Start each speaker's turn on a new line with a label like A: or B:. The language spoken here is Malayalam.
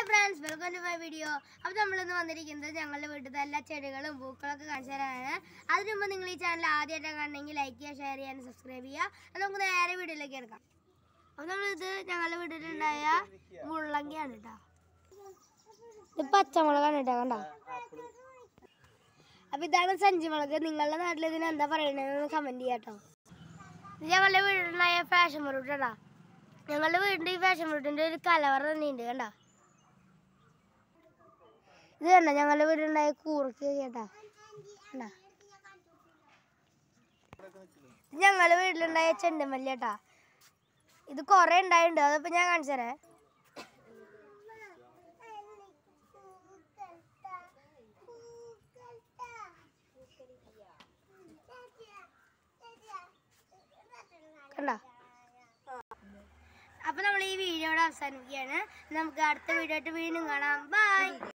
A: friends welcome to my video അപ്പോൾ നമ്മളിന്ന് വന്നിരിക്കുന്നത് ഞങ്ങളുടെ വീട്ടിലത്തെ എല്ലാ ചെടികളും പൂക്കളൊക്കെ കാണിച്ചു തരാനാണ് അതിനു മുമ്പ് നിങ്ങൾ ഈ ചാനൽ ആദ്യമായിട്ടാണ് കാണണമെങ്കിൽ ലൈക്ക് ചെയ്യുക ഷെയർ ചെയ്യാൻ സബ്സ്ക്രൈബ് ചെയ്യുക അത് നമുക്ക് നേരെ വീഡിയോയിലേക്ക് എടുക്കാം അപ്പോൾ നമ്മളിത് ഞങ്ങളുടെ വീട്ടിലുണ്ടായ മുള്ളങ്കിയാണ് കേട്ടോ ഇത് പച്ചമുളകാണ് കേട്ടോ കണ്ടോ അപ്പോൾ ഇതാണ് സഞ്ചിമുളക് നിങ്ങളുടെ നാട്ടിൽ ഇതിന് എന്താ പറയണതെന്ന് കമൻറ്റ് ചെയ്യാം കേട്ടോ ഇത് ഞങ്ങളുടെ വീട്ടിലുണ്ടായ ഫാഷൻ ഫ്രൂട്ട് കേട്ടോ ഞങ്ങളുടെ വീടിൻ്റെ ഈ ഫാഷൻ ഫ്രൂട്ടിൻ്റെ ഒരു കലവറ തന്നെ ഉണ്ട് കണ്ടോ ഇത് കണ്ടോ ഞങ്ങളുടെ വീടുണ്ടായ കൂർക്ക കേട്ടാ കണ്ടോ ഇത് ഞങ്ങളുടെ വീട്ടിലുണ്ടായ ചെണ്ടുമല്ലി കേട്ടാ ഇത് കുറേ ഉണ്ടായിട്ടുണ്ട് അതിപ്പോൾ ഞാൻ കാണിച്ചു തരാം കണ്ടോ അപ്പൊ നമ്മൾ ഈ വീഡിയോയുടെ അവസാനിക്കുകയാണ് നമുക്ക് അടുത്ത വീഡിയോ ആയിട്ട് വീണ്ടും കാണാം ബൈ